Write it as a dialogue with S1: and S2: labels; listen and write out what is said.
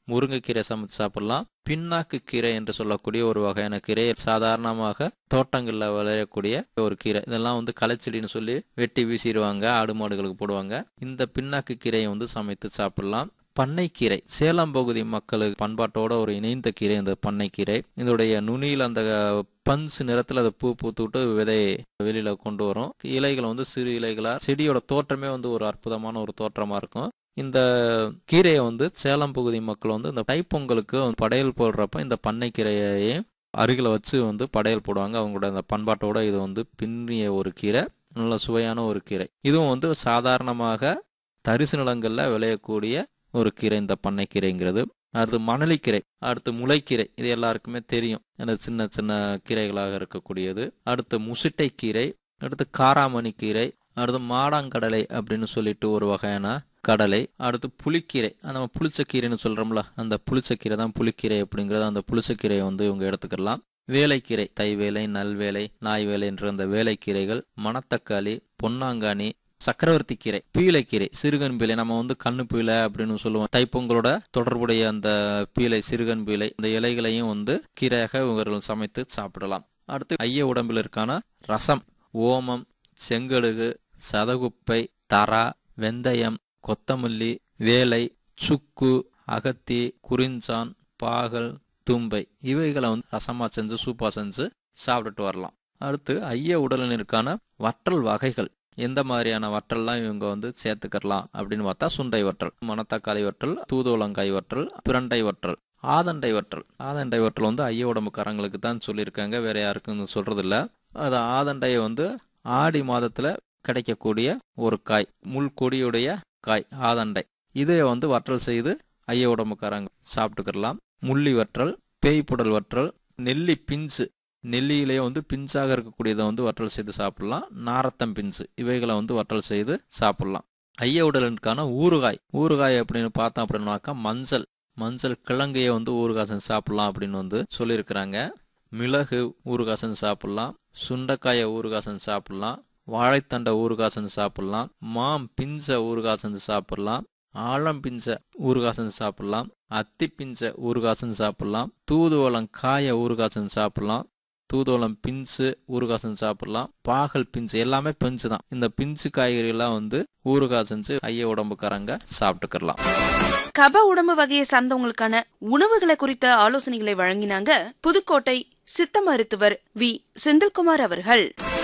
S1: முருங்கைக்கீரை சமைச்சு சாப்பிடலாம் பின்னாக்கு கீரை என்று சொல்லக்கூடிய ஒரு வகையான கீரை சாதாரணமாக தோட்டங்களில் விளையக்கூடிய ஒரு கீரை இதெல்லாம் வந்து களைச்செடின்னு சொல்லி வெட்டி வீசிடுவாங்க ஆடு மாடுகளுக்கு போடுவாங்க இந்த பின்னாக்கு கீரையை வந்து சமைத்து சாப்பிடலாம் பண்ணைக்கீரை சேலம் பகுதி மக்களுக்கு பண்பாட்டோட ஒரு இணைந்த கீரை இந்த பண்ணைக்கீரை இதோடைய நுனியில் அந்த பஞ்சு நிறத்துல அதை பூ பூத்துட்டு விதை வெளியில கொண்டு வரும் இலைகள் வந்து சிறு இலைகளா செடியோட தோற்றமே வந்து ஒரு அற்புதமான ஒரு தோற்றமா இருக்கும் இந்த கீரையை வந்து சேலம் பகுதி மக்கள் வந்து இந்த தைப்பொங்கலுக்கு படையல் போடுறப்ப இந்த பண்ணைக்கீரையை அருகில் வச்சு வந்து படையல் போடுவாங்க அவங்களோட அந்த பண்பாட்டோட இது வந்து பின்னிய ஒரு கீரை நல்ல சுவையான ஒரு கீரை இதுவும் வந்து சாதாரணமாக தரிசு நிலங்களில் விளையக்கூடிய ஒரு கீரை இந்த பண்ணைக்கீரைங்கிறது அடுத்து மணலிக்கீரை அடுத்து முளைக்கீரை இது எல்லாருக்குமே தெரியும் அந்த சின்ன சின்ன கீரைகளாக இருக்கக்கூடியது அடுத்து முசிட்டை கீரை அடுத்து காராமணி கீரை அடுத்து மாடாங்கடலை அப்படின்னு சொல்லிட்டு ஒரு வகையான கடலை அடுத்து புளிக்கீரை நம்ம புளிச்சக்கீரைன்னு சொல்றோம்ல அந்த புளிச்சக்கீரை தான் புளிக்கீரை அப்படிங்கிறது அந்த புளிச்சக்கீரையை வந்து இவங்க எடுத்துக்கலாம் வேலைக்கீரை தைவேலை நல்வேலை நாய்வேலை என்ற அந்த வேலைக்கீரைகள் மணத்தக்காளி பொன்னாங்கானி சக்கரவர்த்தி கீரை பீலைக்கீரை சிறுகன் பீலை நம்ம வந்து கண்ணு பீலை அப்படின்னு சொல்லுவோம் தைப்பொங்கலோட தொடர்புடைய அந்த பீலை சிறுகன் பீலை இந்த இலைகளையும் வந்து கீரையாக இவர்கள் சமைத்து சாப்பிடலாம் அடுத்து ஐய உடம்பில் இருக்கான ரசம் ஓமம் செங்கடுகு சதகுப்பை தரா வெந்தயம் கொத்தமல்லி வேலை சுக்கு அகத்தி குறிஞ்சான் பாகல் தும்பை இவைகளை வந்து ரசமா செஞ்சு சூப்பா செஞ்சு சாப்பிட்டுட்டு வரலாம் அடுத்து ஐய உடலினருக்கான வற்றல் வகைகள் எந்த மாதிரியான வற்றல்லாம் இவங்க வந்து சேர்த்துக்கலாம் அப்படின்னு பார்த்தா சுண்டை வற்றல் மணத்தக்காளி வற்றல் தூதுவளங்காய் வற்றல் பிரண்டை வற்றல் ஆதண்டை வற்றல் ஆதண்டை வற்றல் வந்து ஐய உடம்புக்காரங்களுக்கு தான் சொல்லியிருக்காங்க வேற யாருக்கும் சொல்றது இல்ல அது ஆதண்டையை வந்து ஆடி மாதத்துல கிடைக்கக்கூடிய ஒரு காய் முள் கொடியுடைய காய் ஆதண்டை இதை வந்து வற்றல் செய்து ஐய உடம்புக்காரங்க சாப்பிட்டுக்கலாம் முள்ளி வற்றல் பேய்ப்புடல் வற்றல் நெல்லி பிஞ்சு நெல்லியிலேயே வந்து பிஞ்சாக இருக்கக்கூடியதை வந்து வற்றல் செய்து சாப்பிடலாம் நாரத்தம் பிஞ்சு இவைகளை வந்து வற்றல் செய்து சாப்பிடலாம் ஐய உடலுக்கான ஊறுகாய் ஊறுகாய் அப்படின்னு பார்த்தோம் அப்படின்னாக்கா மஞ்சள் மஞ்சள் கிழங்கையை வந்து ஊறுகாய் செஞ்சு சாப்பிடலாம் அப்படின்னு வந்து சொல்லியிருக்கிறாங்க மிளகு ஊறுகாய் செஞ்சு சாப்பிடலாம் சுண்டைக்காயை ஊறுகாய் செஞ்சு சாப்பிடலாம் வாழைத்தண்டை ஊறுகாய் செஞ்சு சாப்பிடலாம் மாம் பிஞ்ச ஊறுகாய் செஞ்சு சாப்பிடலாம் ஆழம் பிஞ்ச ஊறுகாய் செஞ்சு சாப்பிடலாம் அத்தி பிஞ்ச ஊறுகாய் செஞ்சு சாப்பிடலாம் தூதுவளம் காய ஊறுகாய் செஞ்சு சாப்பிடலாம் தூதுவளம் பிஞ்சு ஊறுகாய் செஞ்சு சாப்பிடலாம் பாகல் பிஞ்சு எல்லாமே பிஞ்சு தான் இந்த பிஞ்சு காய்கறிகள்லாம் வந்து ஊறுகாய் செஞ்சு ஐய உடம்புக்காரங்க சாப்பிட்டுக்கலாம்
S2: கப உடம்பு வகையை சார்ந்தவங்களுக்கான உணவுகளை குறித்த ஆலோசனைகளை வழங்கினாங்க புதுக்கோட்டை சித்த மருத்துவர் வி செந்தில்குமார் அவர்கள்